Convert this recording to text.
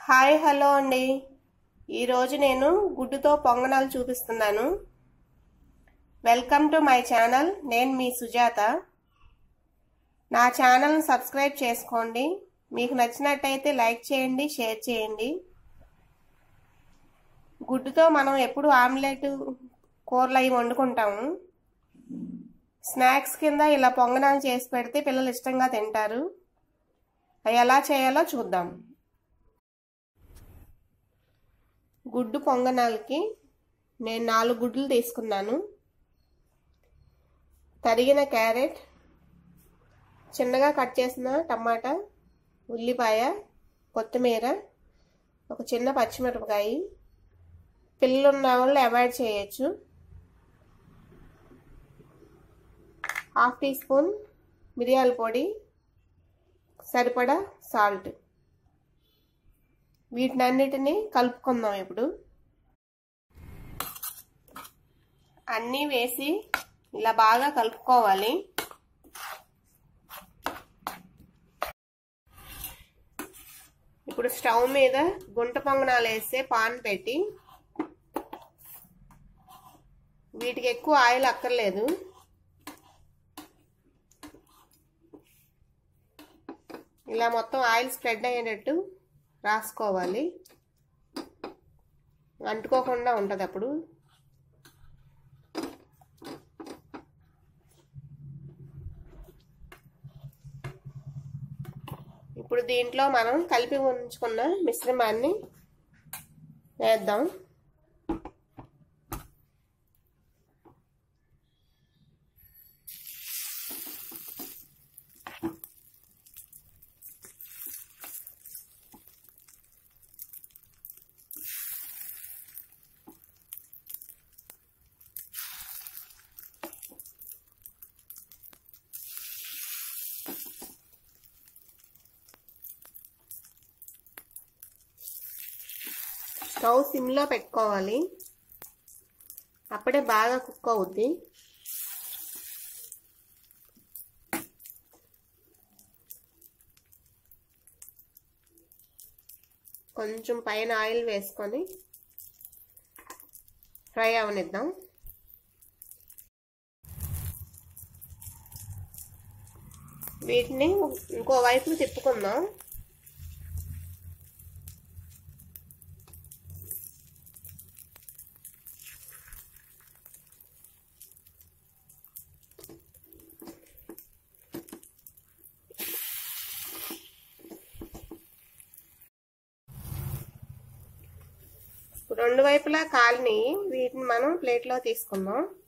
hi hello అండి ఈరోజు నేను గుడ్డుతో పొంగనాలు చూపిస్తున్నాను వెల్కమ్ టు మై ఛానల్ నేను మీ సుజాత నా ఛానల్ని సబ్స్క్రైబ్ చేసుకోండి మీకు నచ్చినట్టయితే లైక్ చేయండి షేర్ చేయండి గుడ్డుతో మనం ఎప్పుడు ఆమ్లెట్ కూరలు అవి వండుకుంటాము స్నాక్స్ కింద ఇలా పొంగనాలు చేసి పెడితే పిల్లలు ఇష్టంగా తింటారు అవి ఎలా చేయాలో చూద్దాం గుడ్డు పొంగనాలకి నేను నాలుగు గుడ్లు తీసుకున్నాను తరిగిన క్యారెట్ చిన్నగా కట్ చేసిన టమాటా ఉల్లిపాయ కొత్తిమీర ఒక చిన్న పచ్చిమిరపకాయ పిల్లలు ఉన్న వాళ్ళు అవాయిడ్ చేయొచ్చు హాఫ్ టీ స్పూన్ మిరియాల పొడి సరిపడా సాల్ట్ వీటినన్నిటిని కలుపుకుందాం ఇప్పుడు అన్నీ వేసి ఇలా బాగా కలుపుకోవాలి ఇప్పుడు స్టవ్ మీద గుంట పొంగనాలు వేస్తే పాన్ పెట్టి వీటికి ఎక్కువ ఆయిల్ అక్కర్లేదు ఇలా మొత్తం ఆయిల్ స్ప్రెడ్ అయ్యేటట్టు రాసుకోవాలి అంటుకోకుండా ఉంటుంది అప్పుడు ఇప్పుడు దీంట్లో మనం కలిపి ఉంచుకున్న మిశ్రమాన్ని వేద్దాం స్టవ్ సిమ్లో పెట్టుకోవాలి అప్పుడే బాగా కుక్ అవుద్ది కొంచెం పైన ఆయిల్ వేసుకొని ఫ్రై అవనిద్దాం వీటిని ఇంకో వైపు తిప్పుకుందాం రెండు వైపులా కాలిని వీటిని మనం ప్లేట్లో తీసుకుందాం